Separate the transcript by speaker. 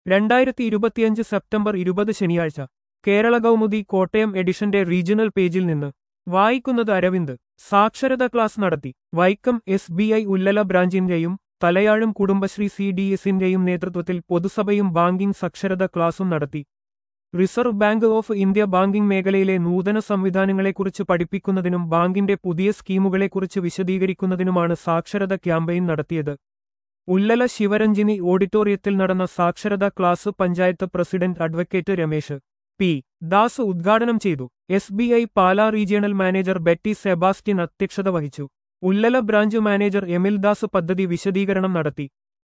Speaker 1: രണ്ടായിരത്തി ഇരുപത്തിയഞ്ച് സെപ്റ്റംബർ ഇരുപത് ശനിയാഴ്ച കേരള കൗമുദി കോട്ടയം എഡിഷന്റെ റീജിയണൽ പേജിൽ നിന്ന് വായിക്കുന്നത് അരവിന്ദ് സാക്ഷരത ക്ലാസ് നടത്തി Vaikom S B I Ullala ബ്രാഞ്ചിന്റെയും തലയാഴും കുടുംബശ്രീ സി ഡി എസിന്റെയും നേതൃത്വത്തിൽ പൊതുസഭയും ബാങ്കിംഗ് സാക്ഷരത ക്ലാസും നടത്തി Reserve Bank of India banking മേഖലയിലെ നൂതന സംവിധാനങ്ങളെക്കുറിച്ച് പഠിപ്പിക്കുന്നതിനും ബാങ്കിന്റെ പുതിയ സ്കീമുകളെക്കുറിച്ച് വിശദീകരിക്കുന്നതിനുമാണ് സാക്ഷരത ക്യാമ്പയിൻ നടത്തിയത് ഉല്ലല ശിവരഞ്ജിനി ഓഡിറ്റോറിയത്തിൽ നടന്ന സാക്ഷരതാ class panchayat president advocate Ramesh P Das ഉദ്ഘാടനം ചെയ്തു S B I Pala regional manager Betty Sebastian അധ്യക്ഷത വഹിച്ചു ഉല്ലല ബ്രാഞ്ച് മാനേജർ എമിൽ ദാസ് പദ്ധതി വിശദീകരണം നടത്തി